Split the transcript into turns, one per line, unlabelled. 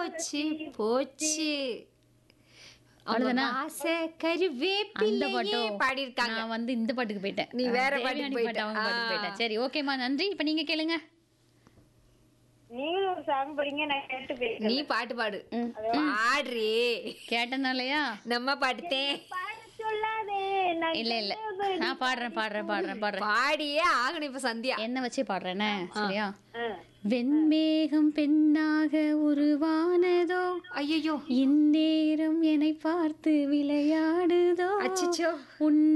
போச்சு போச்சு
அவ்வளவுதானா?
ஆசை
அந்த
கருவேப்பிலையே
பாட்டும்
பாடியிருக்காங்க
நான் வந்து இந்த பாட்டுக்கு போயிட்டேன்
நீ வேற
தேவயானி
பாட்டுக்கு போயிட்ட.
பாட்டு அவங்க பாட்டுக்கு
ஆ.
போயிட்டேன் சரி ஓகேம்மா நன்றி இப்ப நீங்க கேளுங்க
நீங்களும் ஒரு சாங் படிங்க நான் கேட்டு பேசுறேன்
நீ பாட்டு பாடு
ம்.
பாடுறே
கேட்டனாலயா
நம்ம பாடுத்தேன்
பாட சொல்லாதே நான்
இல்ல இல்ல நான் பாடுறேன் பாடுறேன் பாடுறேன் பாடுறேன்
பாடியே ஆகணும் இப்ப சந்தியா
என்ன வச்சு பாடுறேனே சரியா
ஆ.
வெண்மேகம் பெண்ணாக உருவானதோ
ஐயோ
இந்நேரம் என்னை பார்த்து விளையாடுதோ
அச்சச்சோ
உன்